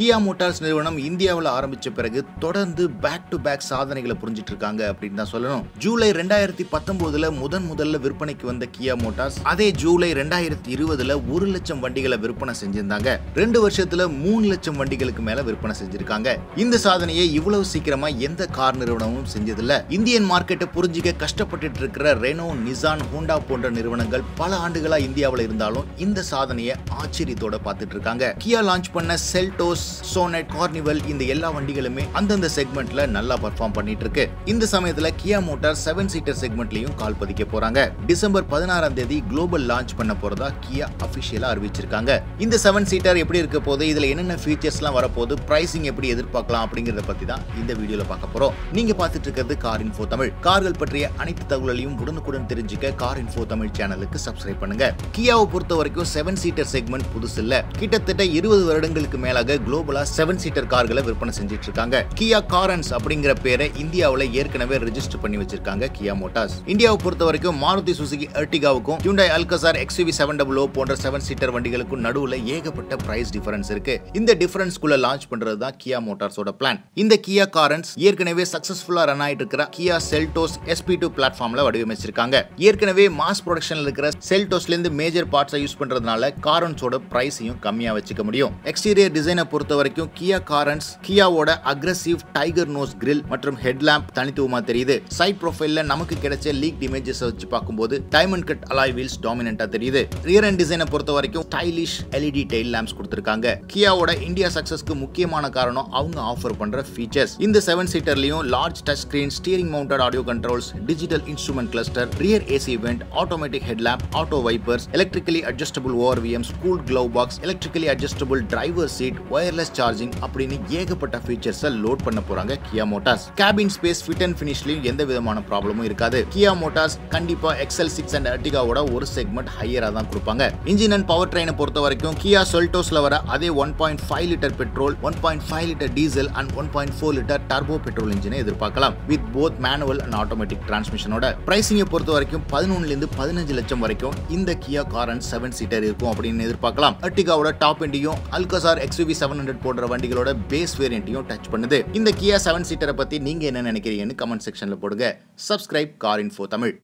கியா Motors நிறுவனம் இந்தியாவில் ஆரம்பிச்ச பிறகு தொடர்ந்து பேக் டு பேக் சாதனைகளை புரிஞ்சிட்டு இருக்காங்க அப்படின்னு தான் சொல்லணும் ஜூலை ரெண்டாயிரத்தி பத்தொன்பதுல முதன் முதல்ல விற்பனைக்கு வந்த கியா மோட்டார்ஸ் அதே ஜூலை ரெண்டாயிரத்தி இருபதுல ஒரு லட்சம் வண்டிகளை விற்பனை செஞ்சிருந்தாங்க ரெண்டு வருஷத்துல மூணு லட்சம் வண்டிகளுக்கு மேல விற்பனை செஞ்சிருக்காங்க இந்த சாதனையை இவ்வளவு சீக்கிரமா எந்த கார் நிறுவனமும் செஞ்சதில்ல இந்தியன் மார்க்கெட்டை புரிஞ்சிக்க கஷ்டப்பட்டுட்டு இருக்கிற ரெனோ நிசான் ஹோண்டா போன்ற நிறுவனங்கள் பல ஆண்டுகளா இந்தியாவில் இருந்தாலும் இந்த சாதனையை ஆச்சரியத்தோட பார்த்துட்டு இருக்காங்க கியா லான்ச் பண்ண செல்டோஸ் சோனட் கார்னிவல் இந்த எல்லா வண்டிகளுமே அந்தந்த செக்மெண்ட்ல நல்லா பர்ஃபார்ம் பண்ணிட்டு இருக்கு இந்த சமயத்துல கியா மோட்டார் செவன் சீட்டர் செக்மெண்ட்லயும் கால் பதிக்க போறாங்க டிசம்பர் பதினாறாம் தேதி குளோபல் லான்ச் பண்ண போறதா கியா அபிஷியலா அறிவிச்சிருக்காங்க இந்த செவன் சீட்டர் எப்படி இருக்க போகுது இதுல என்னென்ன ஃபீச்சர்ஸ்லாம் வரப்போகுது பிரைசிங் எப்படி எதிர்பார்க்கலாம் அப்படிங்கறத பத்தி தான் இந்த வீடியோல பார்க்க போறோம் நீங்க பார்த்துட்டு இருக்கிறது கார் இன்ஃபோ தமிழ் கார்கள் பற்றிய அனைத்து தகவல்களையும் உடனுக்குடன் தெரிஞ்சுக்க கார் இன்ஃபோ தமிழ் சேனலுக்கு சப்ஸ்கிரைப் பண்ணுங்க கியாவை பொறுத்த வரைக்கும் செவன் சீட்டர் செக்மெண்ட் புதுசு இல்ல கிட்டத்தட்ட இருபது வருடங்களுக்கு மேலாக குளோபலா செவன் சீட்டர் கார்களை விற்பனை செஞ்சுட்டு இருக்காங்க கியா காரன்ஸ் அப்படிங்கிற பேரை இந்தியாவுல ஏற்கனவே ரெஜிஸ்டர் பண்ணி வச்சிருக்காங்க கியா மோட்டார்ஸ் இந்தியாவை பொறுத்த வரைக்கும் மாருதி சுசுகி எர்டிகாவுக்கும் Hyundai Alcazar XUV seven double O போன்ற செவன் சீட்டர் வண்டிகளுக்கும் நடுவுல ஏகப்பட்ட பிரைஸ் டிஃபரன்ஸ் இருக்கு இந்த டிஃபரன்ஸ்குள்ள லான்ச் பண்றது தான் கியா மோட்டார்ஸோட பிளான் இந்த கியா காரன்ஸ் ஏற்கனவே சக்சஸ்ஃபுல்லா ரன் ஆயிட்டு இருக்கிற கியா செல்டோஸ் எஸ்பி டூ பிளாட்ஃபார்ம்ல வடிவமைச்சிருக்காங்க ஏற்கனவே மாஸ் ப்ரொடக்ஷன்ல இருக்கிற செல்டோஸ்ல இருந்து மேஜர் பார்ட்ஸை யூஸ் பண்றதுனால காரன்ஸோட பிரைஸையும் கம்மியா வச்சுக்க முடியும் எக்ஸ்டீரியர் டிசைனை பொறுத்த வரைக்கும் கியா காரன்ஸ் கியாவோட அக்ரஸிவ் டைகர் நோஸ் கிரில் மற்றும் ஹெட்லாம்ப் தனித்துவமா தெரியுது சைட் ப்ரொஃபைல்ல நமக்கு கிடைச்ச லீக் இமேஜஸ் வச்சு பார்க்கும்போது டைமண்ட் கட் அலாய் வீல்ஸ் டாமினண்டா தெரியுது ரியர் அண்ட் டிசைனை பொறுத்த வரைக்கும் ஸ்டைலிஷ் எல்இடி டெயில் லேம்ப்ஸ் கொடுத்திருக்காங்க கியாவோட இந்தியா சக்சஸ்க்கு முக்கியமான காரணம் அவங்க ஆஃபர் பண்ற ஃபீச்சர்ஸ் இந்த செவன் சீட்டர்லயும் large touch screen steering mounted audio controls digital instrument cluster rear AC vent automatic headlamp auto wipers electrically adjustable ORVM cool glove box electrically adjustable driver seat wireless charging அப்படின்னு ஏகப்பட்ட ஃபீச்சர்ஸை load பண்ண போறாங்க Kia Motors cabin space fit and ஃபினிஷ்லயும் எந்த விதமான ப்ராப்ளமும் இருக்காது கியா மோட்டார்ஸ் கண்டிப்பா எக்ஸல் சிக்ஸ் அண்ட் அர்டிகாவோட ஒரு செக்மெண்ட் ஹையரா தான் கொடுப்பாங்க இன்ஜின் அண்ட் பவர் ட்ரெயினை பொறுத்த வரைக்கும் கியா சொல்டோஸ்ல வர அதே one point five litre petrol one point five litre diesel and one point four litre turbo petrol இன்ஜினை எதிர்பார்க்கலாம் with both manual and automatic டிரான்ஸ்மிஷனோட பிரைசிங்கை பொறுத்த வரைக்கும் பதினொன்னுல இருந்து பதினஞ்சு லட்சம் வரைக்கும் இந்த Kia car and seven seater இருக்கும் அப்படின்னு எதிர்பார்க்கலாம் அர்டிகாவோட டாப் எண்டையும் அல்கசார் எக்ஸ்யூவி செவன் ஹண்ட்ரட் போன்ற வண்டிகளோட பேஸ் வேரியண்ட்டையும் டச் பண்ணுது இந்த கியா செவன் சீட்டரை பத்தி நீங்க என்ன நினைக்கிறீங்கன்னு கமெண்ட் செக்ஷன்ல போடுங்க சப்ஸ்கிரைப் கார் இன்ஃபோ தமிழ்